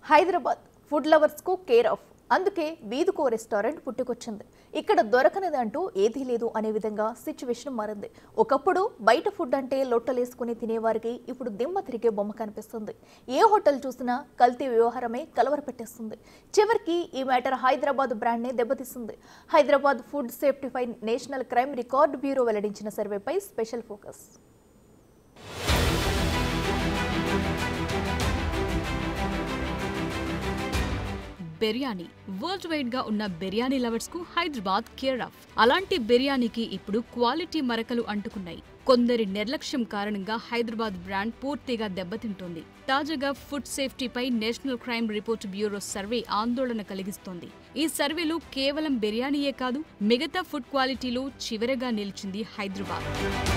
Hyderabad food lovers కు care of అందుకే వీధుకో రెస్టారెంట్ పుట్టుకొచ్చింది ఇక్కడ దొరకనిది అంటూ ఏదీ లేదు అనే విధంగా సిచ్యువేషన్ మారింది ఒకప్పుడు బయట ఫుడ్ అంటే లొట్టలేసుకుని తినేవారికి ఇప్పుడు దిమ్మ తిరిగే బొమ్మ కనిపిస్తుంది ఏ హోటల్ చూసినా కల్తీ వ్యవహారమే కలవర పెట్టేస్తుంది చివరికి ఈ మ్యాటర్ హైదరాబాద్ బ్రాండ్ని దెబ్బతీస్తుంది హైదరాబాద్ ఫుడ్ సేఫ్టీపై నేషనల్ క్రైమ్ రికార్డ్ బ్యూరో వెల్లడించిన సర్వేపై special focus biryani world wide గా ఉన్న బిర్యానీ లవర్స్ కు హైదరాబాద్ కేర్ ఆఫ్ అలాంటి బిర్యానీకి ఇప్పుడు క్వాలిటీ మరకలు అంటుకున్నాయి కొందరి నిర్లక్ష్యం కారణంగా హైదరాబాద్ బ్రాండ్ పూర్తిగా దెబ్బతింటోంది తాజాగా ఫుడ్ సేఫ్టీపై National Crime Report Bureau survey ఆందోళన కలిగిస్తోంది ఈ సర్వేలో కేవలం బిర్యానీయే కాదు మిగతా ఫుడ్ క్వాలిటీలో చివరగా నిలిచింది హైదరాబాద్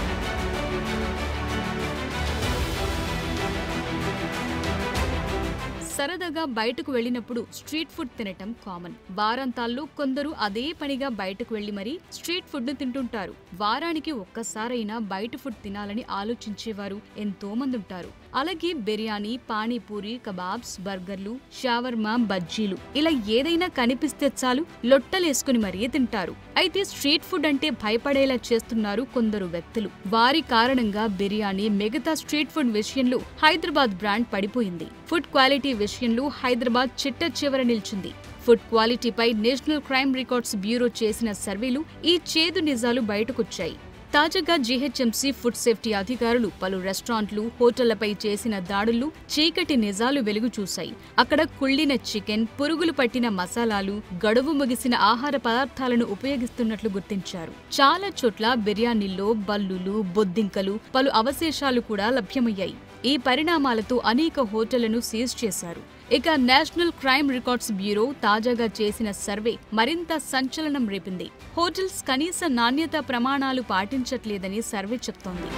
సరదాగా బయటకు వెళ్ళినప్పుడు స్ట్రీట్ ఫుడ్ తినటం కామన్ వారాంతాల్లో కొందరు అదే పనిగా బయటకు వెళ్లి మరీ స్ట్రీట్ ఫుడ్ ను తింటుంటారు వారానికి ఒక్కసారైనా బయట ఫుడ్ తినాలని ఆలోచించేవారు ఎంతో మంది ఉంటారు అలాగే బిర్యానీ పానీపూరి కబాబ్స్ బర్గర్లు షావర్మా బజ్జీలు ఇలా ఏదైనా కనిపిస్తే చాలు లొట్టలేసుకుని మరీ తింటారు అయితే స్ట్రీట్ ఫుడ్ అంటే భయపడేలా చేస్తున్నారు కొందరు వ్యక్తులు వారి కారణంగా బిర్యానీ మిగతా స్ట్రీట్ ఫుడ్ విషయంలో హైదరాబాద్ బ్రాండ్ పడిపోయింది ఫుడ్ క్వాలిటీ విషయంలో హైదరాబాద్ చిట్ట చివర నిల్చింది ఫుడ్ క్వాలిటీపై నేషనల్ క్రైమ్ రికార్డ్స్ బ్యూరో చేసిన సర్వేలు ఈ చేదు నిజాలు బయటకొచ్చాయి తాజాగా జీహెచ్ఎంసీ ఫుడ్ సేఫ్టీ అధికారులు పలు రెస్టారెంట్లు హోటళ్లపై చేసిన దాడుల్లో చీకటి నిజాలు వెలుగు చూశాయి అక్కడ కుళ్ళిన చికెన్ పురుగులు పట్టిన మసాలాలు గడువు ముగిసిన ఆహార పదార్థాలను ఉపయోగిస్తున్నట్లు గుర్తించారు చాలా చోట్ల బిర్యానీల్లో బల్లులు బొద్దింకలు పలు అవశేషాలు కూడా లభ్యమయ్యాయి ఈ పరిణామాలతో అనేక హోటళ్లను సీజ్ చేశారు ఇక నేషనల్ క్రైమ్ రికార్డ్స్ బ్యూరో తాజాగా చేసిన సర్వే మరింత సంచలనం రేపింది హోటల్స్ కనీస నాణ్యత ప్రమాణాలు పాటించట్లేదని సర్వే చెప్తోంది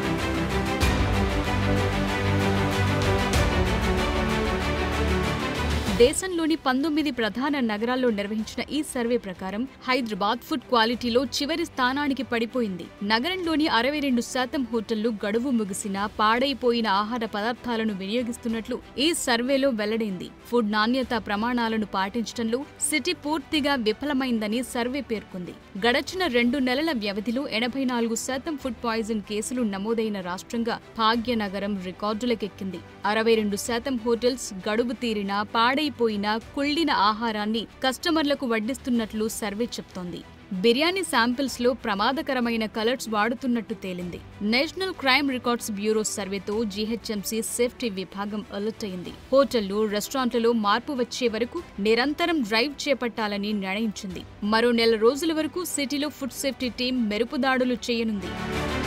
దేశంలోని పంతొమ్మిది ప్రధాన నగరాల్లో నిర్వహించిన ఈ సర్వే ప్రకారం హైదరాబాద్ ఫుడ్ క్వాలిటీలో చివరి స్థానానికి పడిపోయింది నగరంలోని అరవై రెండు శాతం హోటళ్లు గడువు ముగిసిన పాడైపోయిన ఆహార పదార్థాలను వినియోగిస్తున్నట్లు ఈ సర్వేలో వెల్లడైంది ఫుడ్ నాణ్యత ప్రమాణాలను పాటించడంలో సిటీ పూర్తిగా విఫలమైందని సర్వే పేర్కొంది గడచిన రెండు నెలల వ్యవధిలో ఎనభై నాలుగు శాతం ఫుడ్ పాయిజన్ కేసులు నమోదైన రాష్ట్రంగా భాగ్యనగరం రికార్డులకెక్కింది అరవై రెండు శాతం హోటల్స్ గడువు తీరిన పాడైపోయిన కుళ్ళిన ఆహారాన్ని కస్టమర్లకు వడ్డిస్తున్నట్లు సర్వే చెప్తోంది బిర్యానీ శాంపిల్స్ లో ప్రమాదకరమైన కలర్స్ వాడుతున్నట్టు తేలింది నేషనల్ క్రైమ్ రికార్డ్స్ బ్యూరో సర్వేతో జీహెచ్ఎంసీ సేఫ్టీ విభాగం అలర్ట్ అయింది హోటళ్లు రెస్టారెంట్లలో మార్పు వచ్చే వరకు నిరంతరం డ్రైవ్ చేపట్టాలని నిర్ణయించింది మరో నెల రోజుల వరకు సిటీలో ఫుడ్ సేఫ్టీ టీం మెరుపు దాడులు చేయనుంది